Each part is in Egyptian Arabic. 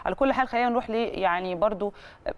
على كل حال خلينا نروح لي يعني برضو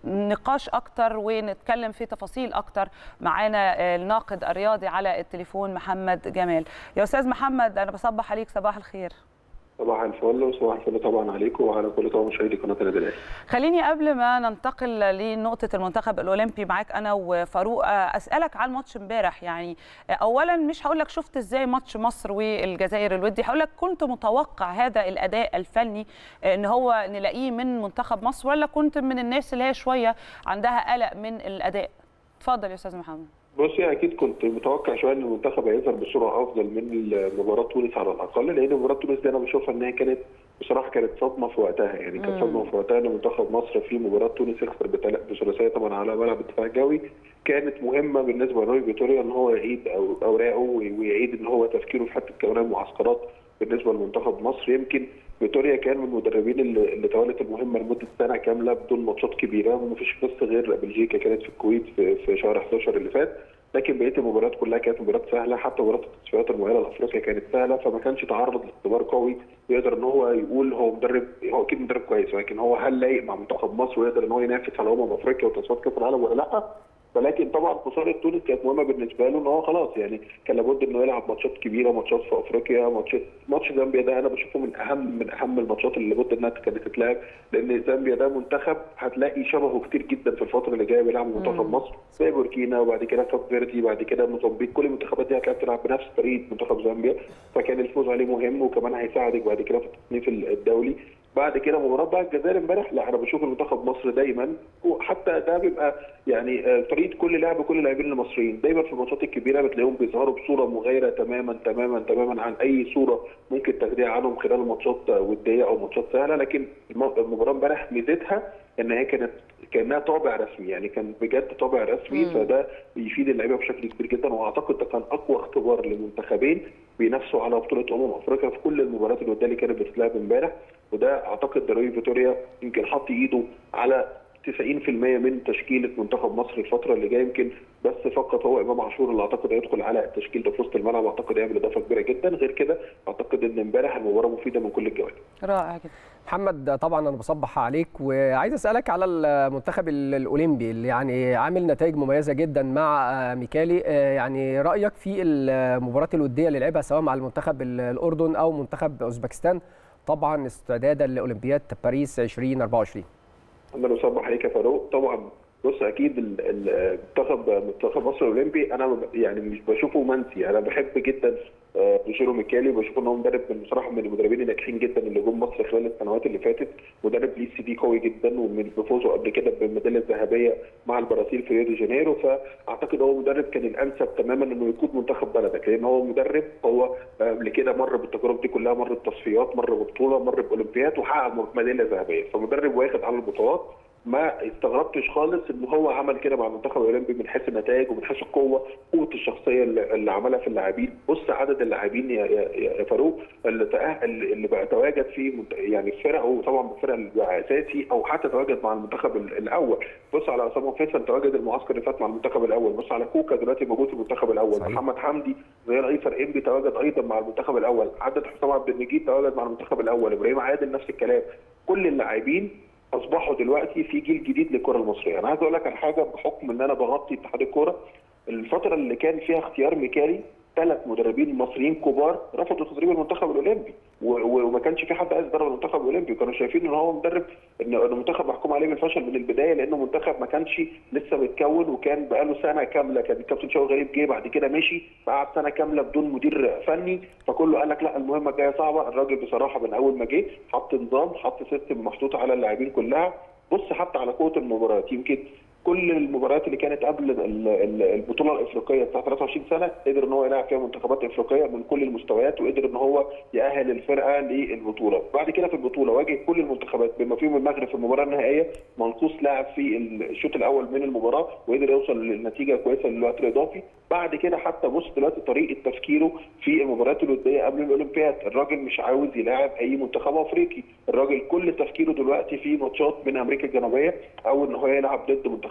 نقاش اكتر ونتكلم في تفاصيل اكتر معانا الناقد الرياضي على التليفون محمد جمال يا استاذ محمد انا بصبح عليك صباح الخير صباح الفل وصباح الفل طبعا عليكم وعلى كل طبعا مشاهدي قناه النادي الاهلي. خليني قبل ما ننتقل لنقطه المنتخب الاولمبي معاك انا وفاروق اسالك عن ماتش امبارح يعني اولا مش هقول لك شفت ازاي ماتش مصر والجزائر الودي هقول لك كنت متوقع هذا الاداء الفني ان هو نلاقيه من منتخب مصر ولا كنت من الناس اللي هي شويه عندها قلق من الاداء؟ اتفضل يا استاذ محمد. بصي اكيد كنت متوقع شويه ان المنتخب هيظهر بصوره افضل من مباراه تونس على الاقل لان مباراه تونس دي انا بشوفها ان هي كانت بصراحه كانت صدمه في وقتها يعني كانت صدمه في وقتها ان منتخب مصر في مباراه تونس يخسر بثلاثيه طبعا على ملعب الدفاع الجوي كانت مهمه بالنسبه لروي فيتوريا ان هو يعيد اوراقه ويعيد ان هو تفكيره في حته كمان المعسكرات بالنسبه لمنتخب مصر يمكن فيتوريا كان من المدربين اللي, اللي تولت المهمه لمده سنه كامله بدون ماتشات كبيره ومفيش بس غير بلجيكا كانت في الكويت في, في شهر 11 اللي فات لكن بقيه المباريات كلها كانت مباريات سهله حتى مباراه التصفيات المؤهله لافريقيا كانت سهله فما كانش تعرض لاختبار قوي يقدر ان هو يقول هو مدرب هو اكيد مدرب كويس ولكن هو هل لايق مع منتخب مصر ويقدر ان هو ينافس على امم افريقيا وتصفيات كاس العالم ولا لا؟ ولكن طبعا خساره تونس كانت مهمه بالنسبه له ان هو خلاص يعني كان لابد انه يلعب ماتشات كبيره ماتشات في افريقيا ماتشات ماتش زامبيا ده انا بشوفه من اهم من اهم الماتشات اللي لابد انها كانت تتلعب لان زامبيا ده منتخب هتلاقي شبهه كتير جدا في الفتره اللي جايه بيلعب منتخب مصر زي بوركينا وبعد كده كاب فيردي بعد كده موزمبيق كل المنتخبات دي هتلاقي بتلعب بنفس طريقه منتخب زامبيا فكان الفوز عليه مهم وكمان هيساعدك بعد كده في التصنيف الدولي بعد كده مباراه بقى الجزائر امبارح لا انا بشوف المنتخب مصر دايما وحتى ده بيبقى يعني طريقه كل لاعب كل اللاعبين المصريين دايما في الماتشات الكبيره بتلاقيهم بيظهروا بصوره مغايره تماما تماما تماما عن اي صوره ممكن تاخديها عنهم خلال ماتشات وديه او ماتشات سهله لكن المباراه امبارح ميزتها ان هي كانت كانها طابع رسمي يعني كان بجد طابع رسمي مم. فده بيفيد اللعيبه بشكل كبير جدا واعتقد ده كان اقوى اختبار لمنتخبين بينافسوا على بطوله امم افريقيا في كل المباريات الوديه اللي كانت بتتلعب امبارح وده اعتقد دروي فيتوريا يمكن حط ايده على 90% من تشكيله منتخب مصر الفتره اللي جايه يمكن بس فقط هو امام عاشور اللي اعتقد هيدخل على التشكيل ده في وسط الملعب اعتقد هيعمل اضافه كبيره جدا غير كده اعتقد ان امبارح المباراه مفيده من كل الجوانب. رائع جدا. محمد طبعا انا بصبح عليك وعايز اسالك على المنتخب الاولمبي اللي يعني عامل نتائج مميزه جدا مع ميكالي يعني رايك في المباراه الوديه اللي لعبها سواء مع المنتخب الاردن او منتخب اوزبكستان طبعا استعدادا لاولمبياد باريس 2024 انا بصبح عليك يا فاروق طبعا بص اكيد المنتخب منتخب مصر الاولمبي انا يعني مش بشوفه منسي انا بحب جدا روجيرو ميكالي وبشوف ان هو مدرب من بصراحه من المدربين الناجحين جدا اللي جم مصر خلال السنوات اللي فاتت مدرب ليه سي في قوي جدا ومن بفوزه قبل كده بالميداليه الذهبيه مع البرازيل في ريو دي جانيرو فاعتقد هو مدرب كان الانسب تماما انه يقود منتخب بلدك لان هو مدرب هو قبل كده مر بالتجارب دي كلها مر بتصفيات مر ببطوله مر باولمبياد وحقق ميداليه ذهبيه فمدرب واخد على البطولات ما استغربتش خالص ان هو عمل كده مع المنتخب الاولمبي من حيث النتائج ومن حيث القوه قوه الشخصيه اللي عملها في اللاعبين بص عدد اللاعبين يا, يا فاروق اللي تاهل اللي بقى تواجد في يعني فرق وطبعا الفرق اللي بقى اساسي او حتى تواجد مع المنتخب الاول بص على اسامه فيصل تواجد المعسكر اللي فات مع المنتخب الاول بص على كوكا دلوقتي موجود في المنتخب الاول صحيح. محمد حمدي زي ايسر انبي تواجد ايضا مع المنتخب الاول عدد حسام عبد المجيد تواجد مع المنتخب الاول ابراهيم عادل نفس الكلام كل اللاعبين اصبحوا دلوقتي في جيل جديد للكره المصريه، انا عايز اقول لك على حاجه بحكم ان انا بغطي اتحاد الكوره الفتره اللي كان فيها اختيار ميكالي ثلاث مدربين مصريين كبار رفضوا تدريب المنتخب الاولمبي وما كانش في حد عايز يدرب المنتخب الاولمبي كانوا شايفين ان هو مدرب ان المنتخب محكوم عليه بالفشل من البدايه لانه منتخب ما كانش لسه متكون وكان بقاله سنه كامله كان الكابتن شوقي غريب جه بعد كده مشي فقعد سنه كامله بدون مدير فني فكله قال لك لا المهمه الجايه صعبه الراجل بصراحه من اول ما جه حط نظام حط سيستم محطوط على اللاعبين كلها بص حتى على قوه المباريات يمكن كل المباريات اللي كانت قبل البطوله الافريقيه بتاعت 23 سنه قدر ان هو يلعب فيها منتخبات افريقيه من كل المستويات وقدر ان هو يأهل الفرقه للبطوله، بعد كده في البطوله واجه كل المنتخبات بما فيهم المغرب في المباراه النهائيه منقوص لاعب في الشوط الاول من المباراه وقدر يوصل لنتيجه كويسه للوقت الاضافي، بعد كده حتى بص دلوقتي طريقه تفكيره في المباريات الوديه قبل الاولمبياد، الراجل مش عاوز يلاعب اي منتخب افريقي، الراجل كل تفكيره دلوقتي في ماتشات من امريكا الجنوبيه او ان هو يلعب ضد منتخب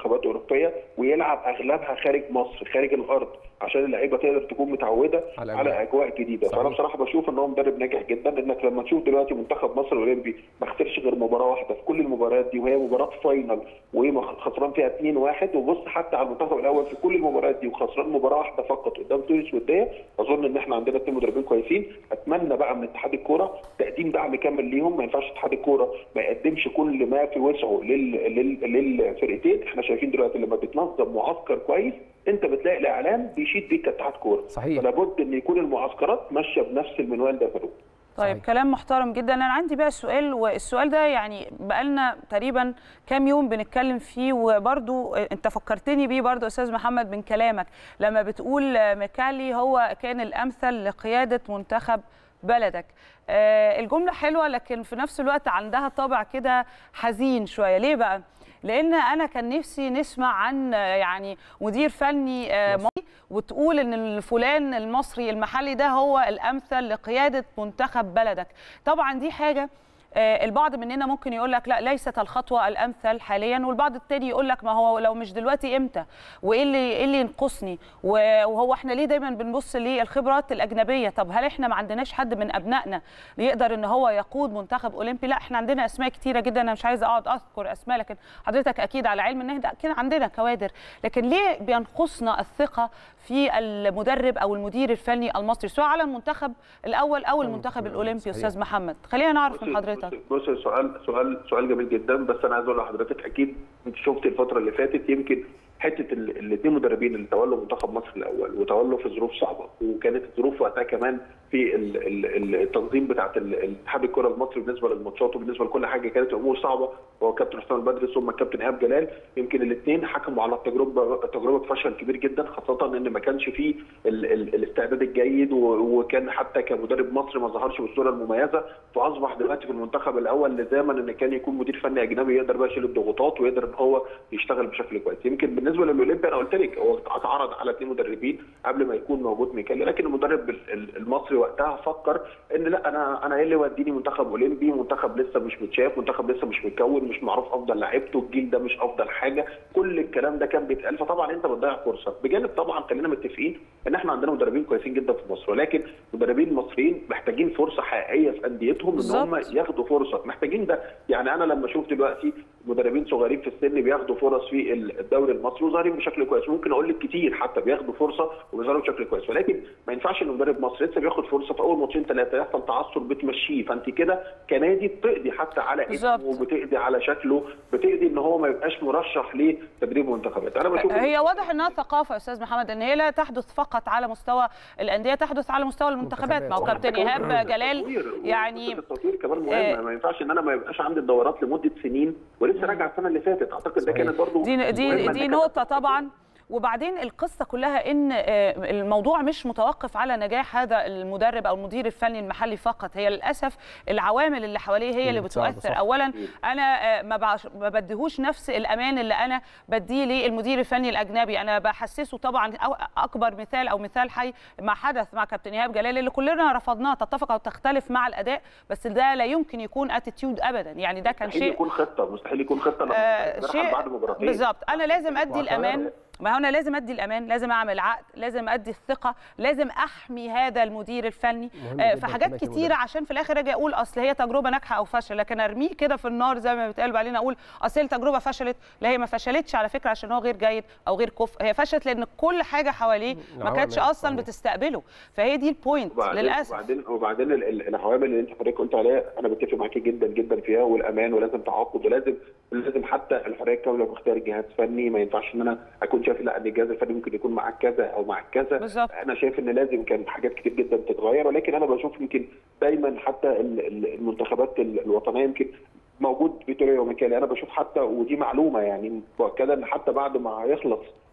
منتخبات اوروبيه ويلعب اغلبها خارج مصر خارج الارض عشان اللعيبه تقدر تكون متعوده على على, أجواء. اجواء جديده صحيح. فانا بصراحه بشوف ان هو مدرب ناجح جدا انك لما تشوف دلوقتي منتخب مصر الاولمبي ما خسرش غير مباراه واحده في كل المباريات دي وهي مباراه فاينل وخسران فيها 2-1 وبص حتى على المنتخب الاول في كل المباريات دي وخسران مباراه واحده فقط قدام تونس وديه اظن ان احنا عندنا اثنين مدربين كويسين اتمنى بقى من اتحاد الكوره تقديم دعم كامل ليهم ما ينفعش اتحاد الكوره ما يقدمش كل ما في وسعه لل... لل... للفرقتين احنا شايفين دلوقتي لما بتنظم معسكر كويس انت بتلاقي الاعلام بيشيد بيك كاتحاد كوره صحيح. فلا بد ان يكون المعسكرات ماشيه بنفس المنوال ده يا فاروق طيب صحيح. كلام محترم جدا انا عندي بقى سؤال والسؤال ده يعني بقالنا تقريبا كام يوم بنتكلم فيه وبرضو انت فكرتني بيه برضو استاذ محمد من كلامك لما بتقول ميكالي هو كان الامثل لقياده منتخب بلدك آه، الجمله حلوه لكن في نفس الوقت عندها طابع كده حزين شويه ليه بقى لان انا كان نفسي نسمع عن آه، يعني مدير فني آه، مصري وتقول ان الفلان المصري المحلي ده هو الامثل لقياده منتخب بلدك طبعا دي حاجه آه، البعض مننا ممكن يقول لك لا ليست الخطوه الامثل حاليا والبعض التاني يقول لك ما هو لو مش دلوقتي امتى وايه اللي ايه اللي ينقصني و- وهو احنا ليه دايما بنبص للخبرات الاجنبيه طب هل احنا ما عندناش حد من ابنائنا يقدر ان هو يقود منتخب اولمبي لا احنا عندنا اسماء كتيره جدا انا مش عايزه اقعد اذكر اسماء لكن حضرتك اكيد على علم ان احنا اكيد عندنا كوادر لكن ليه بينقصنا الثقه في المدرب او المدير الفني المصري سواء على المنتخب الاول او المنتخب الاولمبي صحيح. استاذ محمد خلينا نعرف من بص- حضرتك بص بص سؤال سؤال سؤال جميل جدا بس انا عايز اقول لحضرتك اكيد انت شفت الفتره اللي فاتت يمكن حته الاثنين مدربين اللي تولوا منتخب مصر الاول وتولوا في ظروف صعبه وكانت الظروف وقتها كمان في ال- ال- التنظيم بتاعت ال- الاتحاد الكره المصري بالنسبه للماتشات وبالنسبه لكل حاجه كانت الامور صعبه هو كابتن حسام البدري ثم الكابتن ايهاب جلال يمكن الاثنين حكموا على التجربه تجربه فشل كبير جدا خاصه ان ما كانش فيه ال- ال- الاستعداد الجيد و- وكان حتى كمدرب مصري ما ظهرش بالصوره المميزه فاصبح دلوقتي في المنتخب الاول لزاما ان كان يكون مدير فني اجنبي يقدر بقى يشيل الضغوطات ويقدر ان هو يشتغل بشكل كويس يمكن بالنسبه للاولمبي انا قلت لك هو اتعرض على اثنين مدربين قبل ما يكون موجود ميكالي لكن المدرب ال- ال- المصري وقتها فكر ان لا انا انا ايه اللي يوديني منتخب اولمبي منتخب لسه مش متشاف منتخب لسه مش متكون مش معروف افضل لعيبته الجيل ده مش افضل حاجه كل الكلام ده كان بيتقال فطبعا انت بتضيع فرصه بجانب طبعا خلينا متفقين ان احنا عندنا مدربين كويسين جدا في مصر ولكن مدربين مصريين محتاجين فرصه حقيقيه في انديتهم ان هم بالظبط. ياخدوا فرصه محتاجين ده يعني انا لما اشوف دلوقتي مدربين صغيرين في السن بياخدوا فرص في الدوري المصري وظاهرين بشكل كويس ممكن اقول لك كتير حتى بياخدوا فرصه وبيظهروا بشكل كويس ولكن ما ينفعش ان مدرب مصري لسه بياخد فرصه في اول ماتشين ثلاثه يحصل تعثر بتمشيه فانت كده كنادي بتقضي حتى على بالظبط. اسمه بتقضي على شكله بتقضي ان هو ما يبقاش مرشح لتدريب منتخبات انا بشوف هي واضح انها ثقافه يا استاذ محمد ان هي لا تحدث فقط على مستوى الانديه تحدث على مستوى المنتخبات ما هو المنتخبات. كابتن ايهاب جلال التطوير. يعني التطوير كمان آه، مهم ما ينفعش ان انا ما يبقاش عندي الدورات لمده سنين ولسه راجع السنه اللي فاتت اعتقد ده صحيح. كانت برضه دي دي مهمة دي إنك نقطة طبعا وبعدين القصة كلها ان آه، الموضوع مش متوقف على نجاح هذا المدرب او المدير الفني المحلي فقط هي للاسف العوامل اللي حواليه هي اللي بتساعده، بتؤثر صح. اولا انا آه، ما بعش- ما بديهوش نفس الامان اللي انا بديه للمدير الفني الاجنبي انا بحسسه طبعا أو- اكبر مثال او مثال حي ما حدث مع كابتن ايهاب جلال اللي كلنا رفضناه تتفق او تختلف مع الاداء بس ده لا يمكن يكون اتيتيود ابدا يعني ده كان مستحيل شيء يكون خطه مستحيل يكون خطه لما آه، تلعب شيء بعد مباراتين بالظبط انا لازم ادي وعشان- الامان ما هو انا لازم ادي الامان لازم اعمل عقد لازم ادي الثقه لازم احمي هذا المدير الفني مهم آه، جداً في حاجات كمان كتيره كمدرب. عشان في الاخر اجي اقول اصل هي تجربه ناجحه او فشل لكن ارميه كده في النار زي ما بيتقال علينا اقول اصل التجربه فشلت لا هي ما فشلتش على فكره عشان هو غير جيد او غير كفء هي فشلت لان كل حاجه حواليه ما العوامل، كانتش اصلا صحيح. بتستقبله فهي دي البوينت وبعدين للاسف وبعدين وبعدين ال- ال- العوامل اللي انت حضرتك قلت عليها انا بتفق معاكي جدا جدا فيها والامان ولازم تعاقد ولازم لازم حتى الحريه الكامله في اختيار جهاز فني ما ينفعش ان انا اكون شايف لا ان الجهاز الفني ممكن يكون معاك كذا او معاك كذا بالظبط. انا شايف ان لازم كان حاجات كتير جدا تتغير ولكن انا بشوف يمكن دايما حتى ال- ال- المنتخبات ال- الوطنيه يمكن موجود فيتوريا وميكالي انا بشوف حتى ودي معلومه يعني مؤكده ان حتى بعد ما هيخلص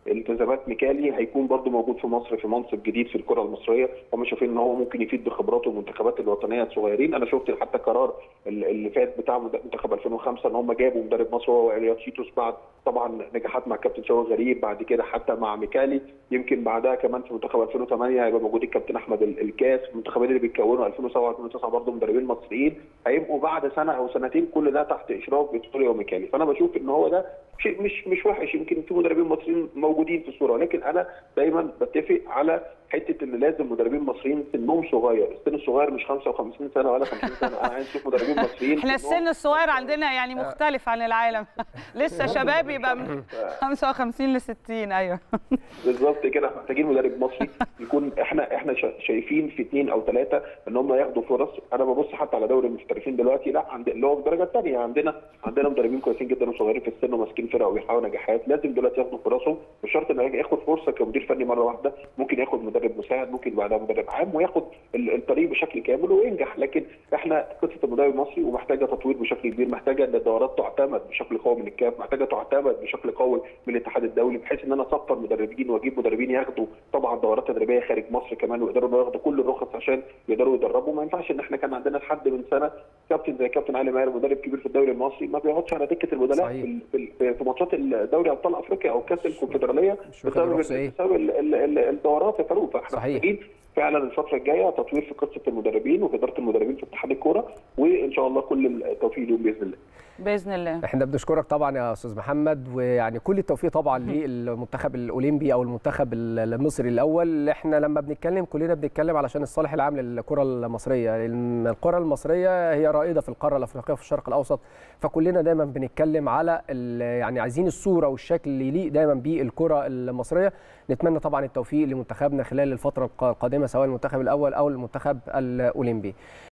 التزامات ميكالي هيكون برضو موجود في مصر في منصب جديد في الكره المصريه هم شايفين ان هو ممكن يفيد بخبراته المنتخبات الوطنيه الصغيرين انا شفت حتى قرار اللي فات بتاع منتخب 2005 ان هم جابوا مدرب مصر هو رياض شيتوس بعد طبعا نجاحات مع الكابتن شوقي غريب بعد كده حتى مع ميكالي يمكن بعدها كمان في منتخب 2008 هيبقى موجود الكابتن احمد الكاس المنتخبين اللي بيتكونوا 2007 2009 برضه مدربين مصريين هيبقوا بعد سنه او سنتين كل ده تحت اشراف فيكتوريا وميكالي فانا بشوف ان هو ده شيء مش مش وحش يمكن في مدربين مصريين موجودين في الصوره ولكن انا دايما بتفق على حته ان لازم مدربين مصريين سنهم صغير، السن الصغير مش 55 سنه ولا 50 سنه، انا عايز اشوف مدربين مصريين احنا السن الصغير عندنا يعني مختلف عن العالم لسه شباب يبقى من 55 ل 60 ايوه بالظبط كده محتاجين مدرب مصري يكون احنا احنا شايفين في اثنين او ثلاثه ان هم ياخدوا فرص، انا ببص حتى على دوري المحترفين دلوقتي لا عند اللي هو في الدرجه الثانيه عندنا عندنا مدربين كويسين جدا وصغيرين في السن وماسكين فرق وبيحققوا نجاحات، لازم دلوقتي ياخدوا فرصهم مش شرط انه ياخد فرصه كمدير فني مره واحده، ممكن ياخد مدرب مساعد، ممكن بعدها مدرب عام وياخد الطريق بشكل كامل وينجح لكن احنا قصه المدرب المصري ومحتاجه تطوير بشكل كبير محتاجه ان الدورات تعتمد بشكل قوي من الكاف محتاجه تعتمد بشكل قوي من الاتحاد الدولي بحيث ان انا اسفر مدربين واجيب مدربين ياخدوا طبعا دورات تدريبيه خارج مصر كمان ويقدروا ياخدوا كل الرخص عشان يقدروا يدربوا ما ينفعش ان احنا كان عندنا لحد من سنه كابتن زي كابتن علي ماهر مدرب كبير في الدوري المصري ما بيقعدش على دكه البدلاء في, في, في ماتشات دوري ابطال افريقيا او كاس الكونفدراليه بسبب بسبب الدورات يا فاروق فاحنا محتاجين فعلا الفتره الجايه تطوير في قصه المدربين وفي اداره المدربين في اتحاد الكوره وان شاء الله كل التوفيق لهم باذن الله. باذن الله. احنا بنشكرك طبعا يا استاذ محمد ويعني كل التوفيق طبعا للمنتخب الاولمبي او المنتخب المصري الاول احنا لما بنتكلم كلنا بنتكلم علشان الصالح العام للكره المصريه لان الكره المصريه هي رائده في القاره الافريقيه وفي الشرق الاوسط فكلنا دايما بنتكلم على يعني عايزين الصوره والشكل اللي يليق دايما بالكره المصريه نتمنى طبعا التوفيق لمنتخبنا خلال الفتره القادمه سواء المنتخب الاول او المنتخب الاولمبي